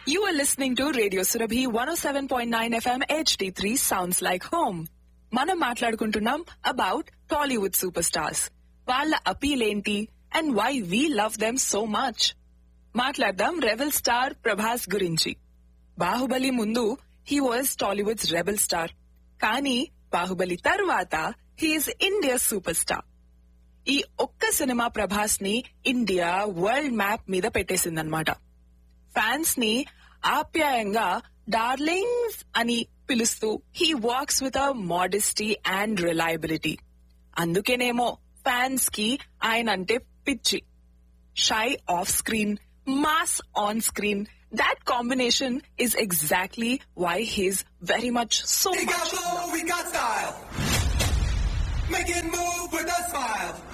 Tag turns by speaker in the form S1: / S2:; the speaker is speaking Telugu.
S1: You are listening to Radio Surabhi 107.9 FM HD3 Sounds Like Home. మనం మాట్లాడుకుంటున్నాం అబౌట్ టాలీవుడ్ సూపర్ స్టార్స్ వాళ్ళ అపీల్ ఏంటి and why we love them so much మాట్లాడదాం రెబల్ స్టార్ ప్రభాస్ గురించి బాహుబలి ముందు he was Tollywood's rebel star కానీ బాహుబలి తర్వాత హీఈస్ ఇండియా సూపర్ స్టార్ ఈ ఒక్క సినిమా ప్రభాస్ ని ఇండియా వరల్డ్ మ్యాప్ మీద పెట్టేసిందనమాట ఫ్యాన్స్ ని ఆప్యాయంగా డార్లింగ్స్ అని పిలుస్తూ he walks with a modesty and reliability అందుకేనేమో ఫ్యాన్స్ కి ఆయన అంటే పిచ్చి shy off screen mass on screen that combination is exactly why he's very much so
S2: We got
S1: much
S2: flow, we got style. Make it move with a smile.